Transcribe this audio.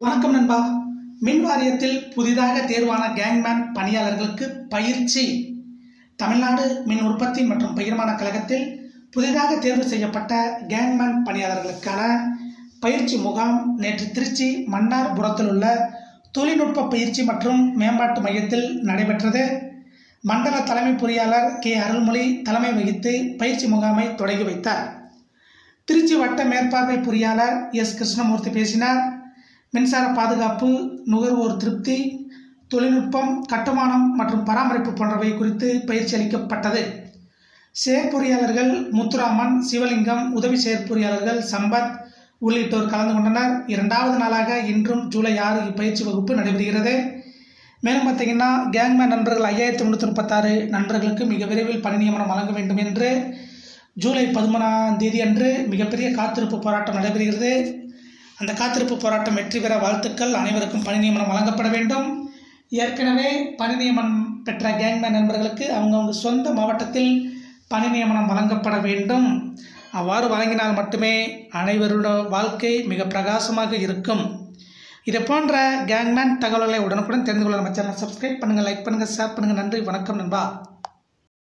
வணக்கம் நண்பா மின் வாரியத்தில் புதிதாக தேர்வான கேங்மேன் பணியாளர்களுக்கு பயிற்சி தமிழ்நாடு மின் உற்பத்தி மற்றும் பகிர்மான கழகத்தில் புதிதாக தேர்வு செய்யப்பட்ட கேங்மேன் பணியாளர்களுக்கான பயிற்சி முகாம் நேற்று திருச்சி மன்னார்புரத்தில் உள்ள தொழில்நுட்ப பயிற்சி மற்றும் மேம்பாட்டு மையத்தில் நடைபெற்றது மண்டல தலைமை பொறியாளர் கே அருள்மொழி தலைமை வகித்து பயிற்சி முகாமை தொடங்கி வைத்தார் திருச்சி வட்ட மேற்பார்வை பொறியாளர் எஸ் கிருஷ்ணமூர்த்தி பேசினார் மின்சார பாதுகாப்பு நுகர்வோர் திருப்தி தொழில்நுட்பம் கட்டுமானம் மற்றும் பராமரிப்பு போன்றவை குறித்து பயிற்சி அளிக்கப்பட்டது செயற்பொறியாளர்கள் முத்துராமன் சிவலிங்கம் உதவி செயற்பொறியாளர்கள் சம்பத் உள்ளிட்டோர் கலந்து கொண்டனர் இரண்டாவது நாளாக இன்றும் ஜூலை ஆறு இப்பயிற்சி வகுப்பு நடைபெறுகிறது மேலும் பார்த்தீங்கன்னா கேங்மேன் நண்பர்கள் ஐயாயிரத்தி முந்நூற்றி முப்பத்தாறு நண்பர்களுக்கு மிக விரைவில் பணி நியமனம் வழங்க வேண்டும் என்று ஜூலை பதிமூணாம் தேதி அன்று மிகப்பெரிய காத்திருப்பு போராட்டம் நடைபெறுகிறது அந்த காத்திருப்பு போராட்டம் வெற்றி பெற வாழ்த்துக்கள் அனைவருக்கும் பணி நியமனம் வழங்கப்பட வேண்டும் ஏற்கனவே பணி நியமனம் பெற்ற கேங்மேன் நண்பர்களுக்கு அவங்கவுங்க சொந்த மாவட்டத்தில் பணி நியமனம் வழங்கப்பட வேண்டும் அவ்வாறு வழங்கினால் மட்டுமே அனைவரோட வாழ்க்கை மிக பிரகாசமாக இருக்கும் இதை போன்ற கேங்மேன் தகவல்களை உடனுக்குடன் தெரிந்து கொள்ள நம்ம சேனலை சப்ஸ்கிரைப் பண்ணுங்கள் லைக் பண்ணுங்கள் ஷேர் பண்ணுங்கள் நன்றி வணக்கம் நண்பா